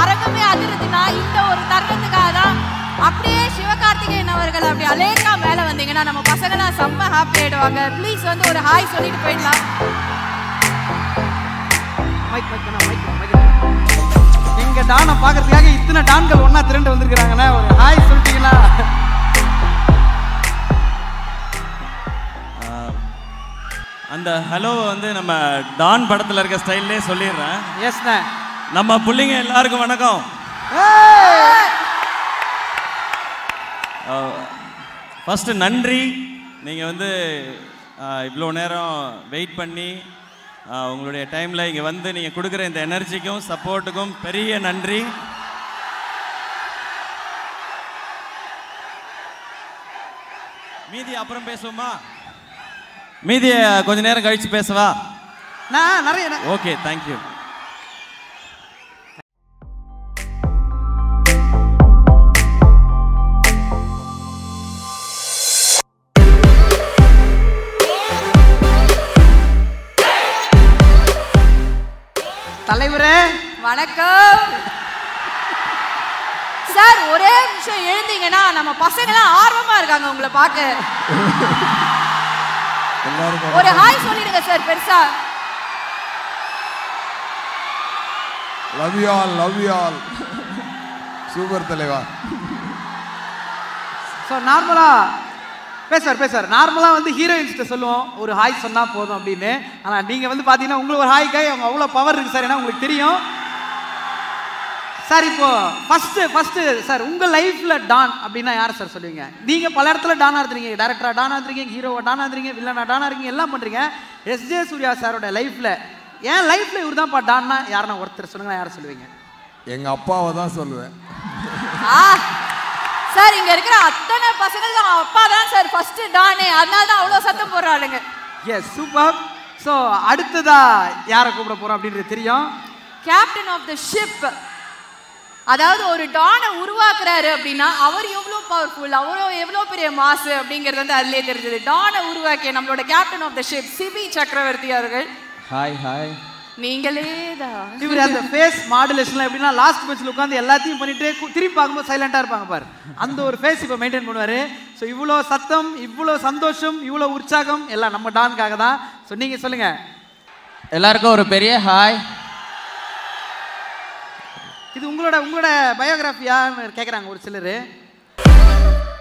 அரங்கமே அதிருதுன்னா இந்த ஒரு தருணத்துக்காக தான் அப்படியே சிவகார்த்திகேயன் அவர்கள் அப்படி அலேக்கா மேல வந்தீங்கன்னா நம்ம பசங்கலாம் செம்ம ஹாப்பி ஆயிடுவாங்க ப்ளீஸ் வந்து ஒரு ஹாய் சொல்லிட்டு போயிடலாம் மைக் மைக் வேணா, மைக் வேணா, மைக் வேணா. எங்க டானை பார்க்கறதுக்காக இத்தனை டான்கள் ஒண்ணா திரண்டு வந்திருக்கிறாங்கண்ணே ஒரு ஹாய் சொல்லிட்டீங்களா ஆஹ், அந்த ஹலோவை வந்து நம்ம டான் படத்தில் இருக்க ஸ்டைல்லே சொல்லிடுறேன் எஸ்ண்ணே நம்ம பிள்ளைங்க எல்லாருக்கும் வணக்கம் ஃபஸ்ட்டு நன்றி நீங்கள் வந்து இவ்வளோ நேரம் வெயிட் பண்ணி ஆஹ், உங்களுடைய டைமில் இங்கே வந்து நீங்கள் கொடுக்குற இந்த எனர்ஜிக்கும் சப்போர்ட்டுக்கும் பெரிய நன்றி மீதி அப்புறம் பேசுவோமா மீதியை கொஞ்ச நேரம் கழிச்சு பேசவா நான் நிறைய ஓகே தேங்க்யூ தலைவரே வணக்கம் சார் ஒரே நிமிஷம் எழுந்தீங்கன்னா நம்ம பசங்கலாம் ஆர்வமா இருக்காங்க உங்களை பார்க்க ஒரு ஹாய் சொல்லிடுங்க சார் பெருசா love you all love you all super தலைவா ஸோ நார்மலா பேசுவார் பேசுவார் நார்மலா வந்து ஹீரோயின்ஸ்கிட்ட சொல்லுவோம் ஒரு ஹாய் சொன்னா போதும் அப்படின்னு ஆனா நீங்க வந்து பாத்தீங்கன்னா உங்களுக்கு ஒரு ஹாய் காய் அவங்க அவ்வளோ பவர் இருக்கு சார் ஏன்னா உங்களுக்கு தெரியும் சார் இப்போ ஃபர்ஸ்ட் ஃபர்ஸ்ட் சார் உங்க லைஃப்ல டான் அப்படின்னா யார் சார் சொல்லுவீங்க நீங்க பல இடத்துல டானா இருந்தீங்க டேரக்டரா டானா இருந்தீங்க ஹீரோவா டானா இருந்தீங்க வில்லனா டானா இருக்கீங்க எல்லாம் பண்றீங்க எஸ் ஜே சூர்யா சாரோட லைஃப்ல என் லைஃப்ல இவர் தான்ப்பா டான்னா யாருன்னா ஒருத்தர் சொல்லுங்க யாரை சொல்லுவீங்க எங்க அப்பாவை தான் சொல்லுவேன் ஆ சார் இங்க இருக்கிற அத்தனை பசங்களும் அப்பா தான் சார் ஃபர்ஸ்ட் டானே அதனால தான் அவ்வளோ சத்தம் போடுறாளுங்க எஸ் சூப்பர் ஸோ அடுத்ததா யாரை கூப்பிட போறோம் அப்படின்றது தெரியும் கேப்டன் ஆஃப் த ஷிப் அதாவது ஒரு டானை உருவாக்குறாரு அப்படின்னா அவர் எவ்வளோ பவர்ஃபுல் அவரோ எவ்வளோ பெரிய மாசு அப்படிங்கிறது வந்து அதுலயே தெரிஞ்சது டானை உருவாக்கிய நம்மளோட captain of the ship Sibi Chakravarthy அவர்கள் ஹாய் ஹாய் நீங்களே தான் இவர் அந்த ஃபேஸ் மாடுலேஷன்ல எப்படின்னா லாஸ்ட் பெஞ்சில் உட்காந்து எல்லாத்தையும் பண்ணிட்டு கு- திரும்பி பார்க்கும்போது சைலண்டா இருப்பாங்க பாரு அந்த ஒரு ஃபேஸ் இப்போ மெயின்டைன் பண்ணுவாரு ஸோ இவ்வளோ சத்தம் இவ்வளோ சந்தோஷம் இவ்வளோ உற்சாகம் எல்லாம் நம்ம டான்காக தான் ஸோ நீங்க சொல்லுங்க எல்லாருக்கும் ஒரு பெரிய ஹாய் இது உங்களோட உங்களோட பயோகிராஃபியான்னு கேட்குறாங்க ஒரு சிலர்